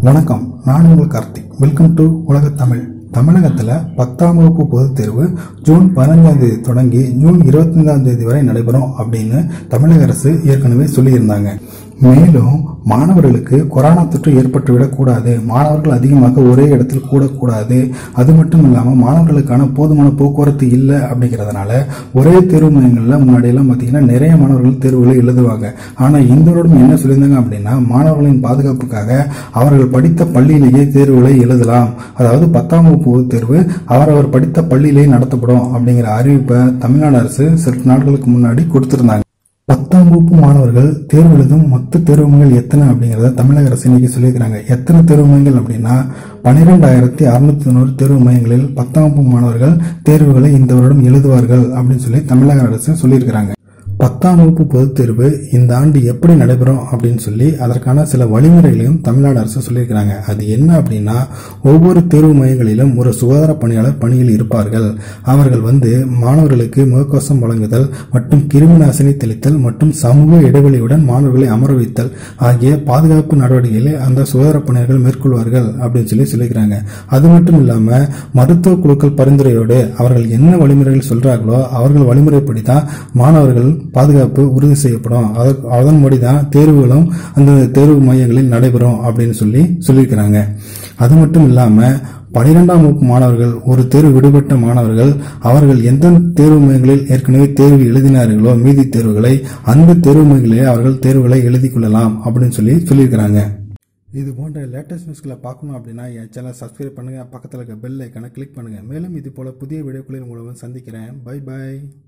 வணக்கம் நான் உங்கள் கார்த்திக் வெல்கம் டு உலக தமிழ் தமிழகத்தில் பத்தாம் வகுப்பு பொதுத் தேர்வு ஜூன் பதினஞ்சாம் தேதி தொடங்கி ஜூன் இருபத்தைந்தாம் தேதி வரை நடைபெறும் அப்படின்னு தமிழக அரசு ஏற்கனவே சொல்லியிருந்தாங்க மேலும் மாணவர்களுக்கு கொரோனா தொற்று ஏற்பட்டுவிடக்கூடாது மாணவர்கள் அதிகமாக ஒரே இடத்தில் கூடக்கூடாது அது மட்டும் இல்லாமல் மாணவர்களுக்கான போதுமான போக்குவரத்து இல்லை அப்படிங்கிறதுனால ஒரே தேர்வு மையங்களில் முன்னாடியெல்லாம் பார்த்தீங்கன்னா நிறைய மாணவர்கள் தேர்வுகளை எழுதுவாங்க ஆனால் இந்த வருடம் என்ன சொல்லியிருந்தாங்க அப்படின்னா மாணவர்களின் பாதுகாப்புக்காக அவர்கள் படித்த பள்ளியிலேயே தேர்வுகளை எழுதலாம் அதாவது பத்தாம் வகுப்பு பொதுத் தேர்வு அவரவர் படித்த பள்ளியிலேயே நடத்தப்படும் அப்படிங்கிற அறிவிப்பை தமிழ்நாடு அரசு சில நாட்களுக்கு முன்னாடி கொடுத்திருந்தாங்க பத்தாம் வகுப்பு மாணவர்கள் தேர்வு எழுதும் மொத்த தேர்வு மையங்கள் எத்தனை அப்படிங்கிறத தமிழக அரசு இன்னைக்கு சொல்லியிருக்கிறாங்க எத்தனை தேர்வு மையங்கள் அப்படின்னா பன்னிரெண்டாயிரத்தி அறுநூத்தி தொண்ணூறு தேர்வு மையங்களில் பத்தாம் வகுப்பு மாணவர்கள் தேர்வுகளை இந்த வருடம் எழுதுவார்கள் அப்படின்னு சொல்லி தமிழக அரசு சொல்லியிருக்கிறாங்க பத்தாம் வகுப்பு பொதுத் தேர்வு இந்த ஆண்டு எப்படி நடைபெறும் அப்படின்னு சொல்லி அதற்கான சில வழிமுறைகளையும் தமிழ்நாடு அரசு சொல்லியிருக்கிறாங்க அது என்ன அப்படின்னா ஒவ்வொரு தேர்வு மையங்களிலும் ஒரு சுகாதார பணியாளர் பணியில் இருப்பார்கள் அவர்கள் வந்து மாணவர்களுக்கு முகக்கவசம் வழங்குதல் மற்றும் கிருமி நாசினி தெளித்தல் மற்றும் சமூக இடைவெளியுடன் மாணவர்களை அமர வைத்தல் ஆகிய பாதுகாப்பு நடவடிக்கைகளை அந்த சுகாதார பணியாளர்கள் மேற்கொள்வார்கள் அப்படின்னு சொல்லி சொல்லியிருக்கிறாங்க அது மட்டும் இல்லாம மருத்துவ குழுக்கள் பரிந்துரையோடு அவர்கள் என்ன வழிமுறைகள் சொல்றாங்களோ அவர்கள் வழிமுறைப்படி தான் மாணவர்கள் பாதுகாப்பு உறுதி செய்யப்படும் அதற்கு அதன்படி தான் தேர்வுகளும் அந்த தேர்வு மையங்களில் நடைபெறும் அப்படின்னு சொல்லி சொல்லியிருக்கிறாங்க அது மட்டும் இல்லாம பனிரெண்டாம் வகுப்பு மாணவர்கள் ஒரு தேர்வு விடுபட்ட மாணவர்கள் அவர்கள் எந்த தேர்வு மையங்களில் ஏற்கனவே தேர்வு எழுதினார்களோ மீதி தேர்வுகளை அந்த தேர்வு மையங்களிலே அவர்கள் தேர்வுகளை எழுதி கொள்ளலாம் அப்படின்னு சொல்லி சொல்லியிருக்கிறாங்க இது போன்ற லேட்டஸ்ட் நியூஸ்களை பார்க்கணும் அப்படின்னா என் சேனல் சப்ஸ்கிரைப் பண்ணுங்க பக்கத்தில் இருக்க பெல் ஐக்கனை கிளிக் பண்ணுங்க மேலும் இது போல புதிய வீடியோக்களில் உங்களை சந்திக்கிறேன் பை பை